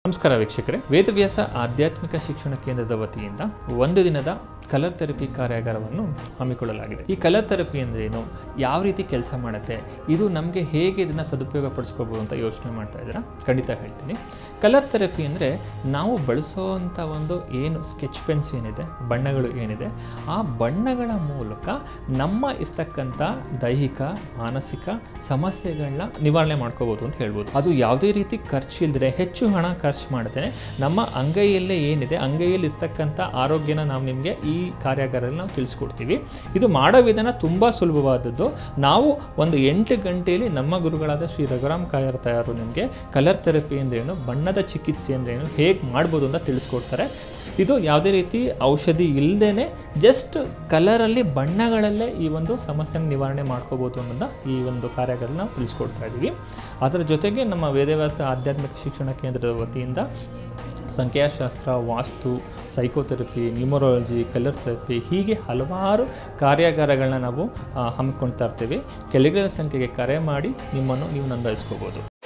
ನಮಸ್ಕಾರ ವೀಕ್ಷಕರೇ ವೇದವ್ಯಾಸ ಆಧ್ಯಾತ್ಮಿಕ ಶಿಕ್ಷಣ ಕೇಂದ್ರದ ವತಿಯಿಂದ ಒಂದು ದಿನದ ಕಲರ್ ಥೆರಪಿ ಕಾರ್ಯಾಗಾರವನ್ನು ಹಮ್ಮಿಕೊಳ್ಳಲಾಗಿದೆ ಈ ಕಲರ್ ಥೆರಪಿ ಅಂದ್ರೆ ಏನು ಯಾವ ರೀತಿ ಕೆಲಸ ಮಾಡುತ್ತೆ ಇದು ನಮಗೆ ಹೇಗೆ ಇದನ್ನು ಸದುಪಯೋಗ ಪಡಿಸ್ಕೋಬೋದು ಅಂತ ಯೋಚನೆ ಮಾಡ್ತಾ ಇದ್ದೀರಾ ಖಂಡಿತ ಹೇಳ್ತೀನಿ ಕಲರ್ ಥೆರಪಿ ಅಂದರೆ ನಾವು ಬಳಸೋವಂಥ ಒಂದು ಏನು ಸ್ಕೆಚ್ ಪೆನ್ಸ್ ಏನಿದೆ ಬಣ್ಣಗಳು ಏನಿದೆ ಆ ಬಣ್ಣಗಳ ಮೂಲಕ ನಮ್ಮ ಇರ್ತಕ್ಕಂಥ ದೈಹಿಕ ಮಾನಸಿಕ ಸಮಸ್ಯೆಗಳನ್ನ ನಿವಾರಣೆ ಮಾಡ್ಕೋಬೋದು ಅಂತ ಹೇಳ್ಬೋದು ಅದು ಯಾವುದೇ ರೀತಿ ಖರ್ಚು ಇಲ್ದಿರೆ ಹೆಚ್ಚು ಹಣ ಖರ್ಚು ಮಾಡ್ತೇನೆ ನಮ್ಮ ಅಂಗೈಯಲ್ಲೇ ಏನಿದೆ ಅಂಗೈಯಲ್ಲಿ ಇರ್ತಕ್ಕಂಥ ಆರೋಗ್ಯನ ನಾವು ನಿಮಗೆ ಈ ಕಾರ್ಯಾಗಾರದಲ್ಲಿ ನಾವು ತಿಳಿಸ್ಕೊಡ್ತೀವಿ ಇದು ಮಾಡೋ ವಿಧಾನ ತುಂಬ ಸುಲಭವಾದದ್ದು ನಾವು ಒಂದು ಎಂಟು ಗಂಟೆಯಲ್ಲಿ ನಮ್ಮ ಗುರುಗಳಾದ ಶ್ರೀ ರಘುರಾಮ್ ಕಾಯರ್ ತಯಾರು ನಿಮಗೆ ಕಲರ್ ಥೆರಪಿ ಅಂದ್ರೇನು ಬಣ್ಣದ ಚಿಕಿತ್ಸೆ ಅಂದ್ರೇನು ಹೇಗೆ ಮಾಡ್ಬೋದು ಅಂತ ತಿಳಿಸ್ಕೊಡ್ತಾರೆ ಇದು ಯಾವುದೇ ರೀತಿ ಔಷಧಿ ಇಲ್ಲದೇ ಜಸ್ಟ್ ಕಲರಲ್ಲಿ ಬಣ್ಣಗಳಲ್ಲೇ ಈ ಒಂದು ಸಮಸ್ಯೆನ ನಿವಾರಣೆ ಮಾಡ್ಕೋಬೋದು ಅನ್ನೋದನ್ನ ಈ ಒಂದು ಕಾರ್ಯಾಗಾರ ನಾವು ತಿಳಿಸ್ಕೊಡ್ತಾ ಇದ್ದೀವಿ ಅದರ ಜೊತೆಗೆ ನಮ್ಮ ವೇದವ್ಯಾಸ ಆಧ್ಯಾತ್ಮಿಕ ಶಿಕ್ಷಣ ಕೇಂದ್ರದ ವತಿಯಿಂದ ಸಂಖ್ಯಾಶಾಸ್ತ್ರ vastu psychotherapy numerology colour therapy ಹೀಗೆ ಹಲವಾರು ಕಾರ್ಯಾಗಾರಗಳನ್ನ ನಾವು ಆ, ಹಮ್ಮಿಕೊಳ್ತಾ ಇರ್ತೀವಿ ಕೆಳಗಿನ ಸಂಖ್ಯೆಗೆ ಕರೆ ಮಾಡಿ ನಿಮ್ಮನ್ನು ನೀವು ನೋಂದಾಯಿಸ್ಕೋಬೋದು